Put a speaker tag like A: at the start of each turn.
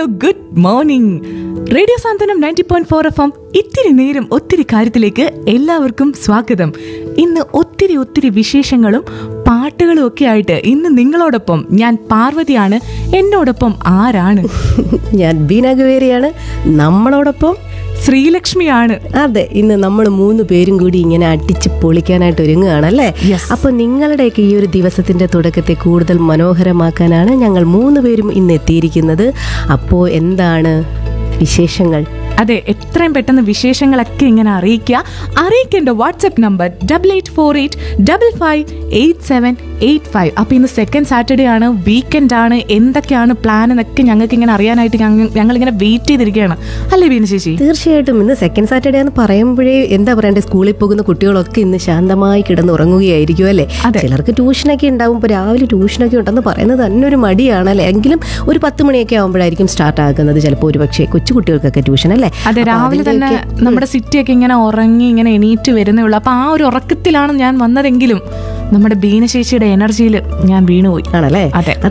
A: Good morning radio Santhwanam ninety point four F M ഇത്തിരി നേരം ഒത്തിരി കാര്യത്തിലേക്ക് എല്ലാവർക്കും സ്വാഗതം ഇന്ന് ഒത്തിരി ഒത്തിരി വിശേഷങ്ങളും പാട്ടുകളും ഒക്കെ ആയിട്ട് ഇന്ന് നിങ്ങളോടൊപ്പം ഞാൻ പാർവതിയാണ് എന്നോടൊപ്പം ആരാണ്
B: ഞാൻ ബീന ഗവേരിയാണ് നമ്മളോടൊപ്പം
A: ശ്രീലക്ഷ്മിയാണ്
B: അതെ ഇന്ന് നമ്മൾ മൂന്ന് പേരും കൂടി ഇങ്ങനെ അടിച്ച് പൊളിക്കാനായിട്ട് ഒരുങ്ങുകയാണ് അല്ലേ
A: Yes.
B: അപ്പൊ നിങ്ങളുടെയൊക്കെ ഈ ഒരു ദിവസത്തിന്റെ തുടക്കത്തെ കൂടുതൽ മനോഹരമാക്കാനാണ് ഞങ്ങൾ മൂന്ന് പേരും ഇന്ന് എത്തിയിരിക്കുന്നത് അപ്പോ എന്താണ് വിശേഷങ്ങൾ
A: അതെ എത്രയും പെട്ടെന്ന് വിശേഷങ്ങളൊക്കെ ഇങ്ങനെ അറിയിക്കുക അറിയിക്കേണ്ട WhatsApp number double eight four eight double five eight seven eight five അപ്പോൾ ഇന്ന് സെക്കൻഡ് സാറ്റർഡേ ആണ് വീക്കെൻഡ് ആണ് എന്തൊക്കെയാണ് പ്ലാൻ എന്നൊക്കെ ഞങ്ങൾക്ക് ഇങ്ങനെ അറിയാനായിട്ട് ഞങ്ങൾ ഞങ്ങളിങ്ങനെ വെയിറ്റ് ചെയ്തിരിക്കുകയാണ് അല്ലേ ബീന ചേച്ചി
B: തീർച്ചയായിട്ടും ഇന്ന് സെക്കൻഡ് സാറ്റർഡേ എന്ന് പറയുമ്പോഴേ എന്താ പറയണ്ടേ സ്കൂളിൽ പോകുന്ന കുട്ടികളൊക്കെ ഇന്ന് ശാന്തമായി കിടന്ന് ഉറങ്ങുകയായിരിക്കും അല്ലേ
A: അതെ.
B: ചിലർക്ക് ട്യൂഷനൊക്കെ ഉണ്ടാവും ഇപ്പോൾ രാവിലെ ട്യൂഷനൊക്കെ ഉണ്ടെന്ന് പറയുന്നത് തന്നെ ഒരു മടിയാണല്ലേ എങ്കിലും ഒരു പത്ത് മണിയൊക്കെ ആകുമ്പോഴായിരിക്കും സ്റ്റാർട്ട് ആകുന്നത് ചിലപ്പോൾ ഒരു പക്ഷേ കൊച്ചു കുട്ടികൾക്കൊക്കെ ട്യൂഷൻ അല്ലേ
A: അതെ
B: അപ്പൊ
A: രാവിലെ തന്നെ
B: അതിന്റെയൊക്കെ-
A: നമ്മുടെ സിറ്റി ഒക്കെ ഇങ്ങനെ ഉറങ്ങി ഇങ്ങനെ എണീറ്റ് വരുന്നേ ഉള്ളൂ അപ്പൊ ആ ഒരു ഉറക്കത്തിലാണ് ഞാൻ വന്നതെങ്കിലും നമ്മുടെ ബീനശേഷിയുടെ എനർജിയിൽ ഞാൻ വീണുപോയി
B: ആണല്ലേ
A: അതെ.